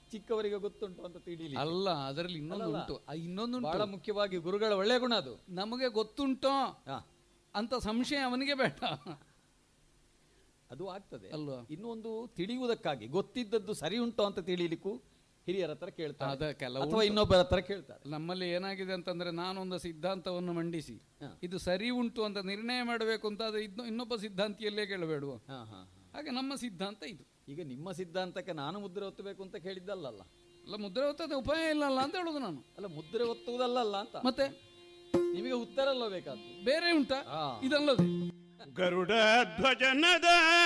ಚಿಕ್ಕವರಿಗೆ ಗೊತ್ತುಂಟು ಅಂತ ತಿಳಿಲಿ ಅಲ್ಲ ಅದರಲ್ಲಿ ಇನ್ನೊಂದು ಅಲ್ಲಲ್ಲ. ಉಂಟು ಆ ಇನ್ನೊಂದು ಬಹಳ ಉಂಟು ಮುಖ್ಯವಾಗಿ ಗುರುಗಳ ಒಳ್ಳೆ ಗುಣ ಅದು ನಮಗೆ ಗೊತ್ತುಂಟೋ ಹಾ, ಅಂತ ಸಂಶಯ ಅವನಿಗೆ ಬೇಡ ಅದು ಆಗ್ತದೆ ಅಲ್ವಾ? ಇನ್ನೊಂದು ತಿಳಿಯುವುದಕ್ಕಾಗಿ ಗೊತ್ತಿದ್ದದ್ದು ಸರಿ ಉಂಟು ಅಂತ ತಿಳಿಲಿಕ್ಕೂ ಹಿರಿಯರ ಹತ್ರ ಕೇಳ್ತಾರೆ ಅದ ಕೆಲವು ಅಥವಾ ಇನ್ನೊಬ್ಬರ ಹತ್ರ ಕೇಳ್ತಾರೆ ನಮ್ಮಲ್ಲಿ ಏನಾಗಿದೆ ಅಂತಂದ್ರೆ ನಾನೊಂದು ಸಿದ್ಧಾಂತವನ್ನು ಮಂಡಿಸಿ ಹಾ. ಇದು ಸರಿ ಉಂಟು ಅಂತ ನಿರ್ಣಯ ಮಾಡಬೇಕು ಅಂತ ಅದು ಇದ್ನ- ಇನ್ನೊಬ್ಬ ಸಿದ್ಧಾಂತಿಯಲ್ಲೇ ಕೇಳಬೇಡುವ ಹಾ, ಹಾ, ಹಾ. ಹಾಗೆ ನಮ್ಮ ಸಿದ್ಧಾಂತ ಇದು ಈಗ ನಿಮ್ಮ ಸಿದ್ಧಾಂತಕ್ಕೆ ನಾನು ಮುದ್ರೆ ಒತ್ತಬೇಕು ಅಂತ ಕೇಳಿದ್ದಲ್ಲಲ್ಲ ಅಲ್ಲ ಮುದ್ರೆ ಹೊತ್ತದ ಉಪಾಯ ಇಲ್ಲಲ್ಲ ಅಂತ ಹೇಳುದು ನಾನು ಅಲ್ಲ ಮುದ್ರೆ ಒತ್ತುವುದಲ್ಲಲ್ಲ ಅಂತ ಮತ್ತೆ ನಿಮಗೆ ಉತ್ತರ ಅಲ್ಲ ಬೇಕಾದ್ದು ಬೇರೆ ಉಂಟಾ ಹಾ. ಇದಲ್ಲದೆ ಗರುಡ ಧ್ವಜನದ